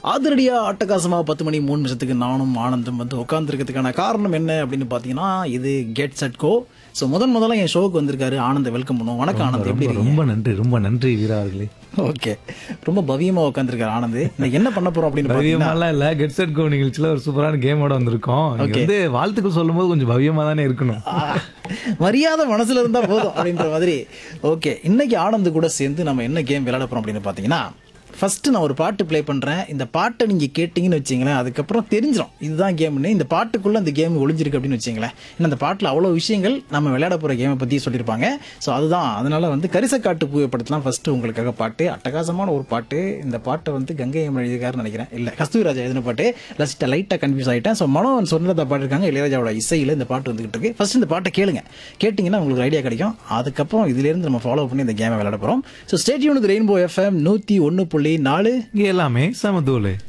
அதிரடியா அட்டகாசமா பத்து மணி மூணு நிமிஷத்துக்கு நானும் ஆனந்தும் வந்து உட்காந்துருக்கிறதுக்கான காரணம் என்ன அப்படின்னு பாத்தீங்கன்னா இது கெட் செட் கோ ஸோ முதன் முதல்ல என் ஷோக்கு வந்திருக்காரு ஆனந்த வெல்கம் பண்ணுவோம் வணக்கம் ஆனந்த் எப்படி ரொம்ப இருக்கீங்க ரொம்ப நன்றி ரொம்ப நன்றி வீரா அவர்களே ஓகே ரொம்ப பவியமா உட்காந்துருக்காரு ஆனந்த் இன்னைக்கு என்ன பண்ண போறோம் அப்படின்னு பாத்தீங்கன்னா பவியமாலாம் இல்ல கெட் செட் கோ நிகழ்ச்சியில ஒரு சூப்பரான கேமோட வந்திருக்கோம் நீங்க வந்து வாழ்த்துக்கள் சொல்லும்போது கொஞ்சம் பவியமா தானே இருக்கணும் ஆ, மரியாதை மனசுல இருந்தா போதும் அப்படின்ற மாதிரி ஓகே இன்னைக்கு ஆனந்த் கூட சேர்ந்து நம்ம என்ன கேம் விளையாட போறோம் அப்படின்னு பாத்தீங்கன்னா ஃபர்ஸ்ட் நான் ஒரு பாட்டு ப்ளே பண்றேன் இந்த பாட்டை நீங்க கேட்டீங்கன்னு வச்சீங்களேன் அதுக்கப்புறம் தெரிஞ்சிடும் இதுதான் கேம்னு இந்த பாட்டுக்குள்ள அந்த கேம் ஒளிஞ்சிருக்கு அப்படின்னு வச்சீங்களேன் ஏன்னா அந்த பாட்டுல அவ்வளவு விஷயங்கள் நம்ம விளையாட போற கேமை பத்தி சொல்லியிருப்பாங்க ஸோ அதுதான் அதனால வந்து கரிசக்காட்டு பூவை படத்தெல்லாம் ஃபர்ஸ்ட் உங்களுக்காக பாட்டு அட்டகாசமான ஒரு பாட்டு இந்த பாட்டை வந்து கங்கை அம்மன் எழுதியிருக்காருன்னு நினைக்கிறேன் இல்ல கஸ்தூரி ராஜா எழுதின பாட்டு லைட்டா லைட்டா கன்ஃபியூஸ் ஆயிட்டேன் ஸோ மனோன் சொன்னதை பாடிருக்காங்க இளையராஜாவோட இசையில இந்த பாட்டு வந்துகிட்டு இருக்கு ஃபர்ஸ்ட் இந்த பாட்டை கேளுங்க கேட்டிங்கன்னா உங்களுக்கு ஐடியா கிடைக்கும் அதுக்கப்புறம் இதுல இருந்து நம்ம ஃபாலோ பண்ணி இந்த கேமை விளையாட போறோம் ஸோ ஸ்டேட்யூனுக்கு ரெயின்போ எஃப்எம் நூத்தி ஒன்னு புள்ளி நாலு இங்க எல்லாமே சமதூலு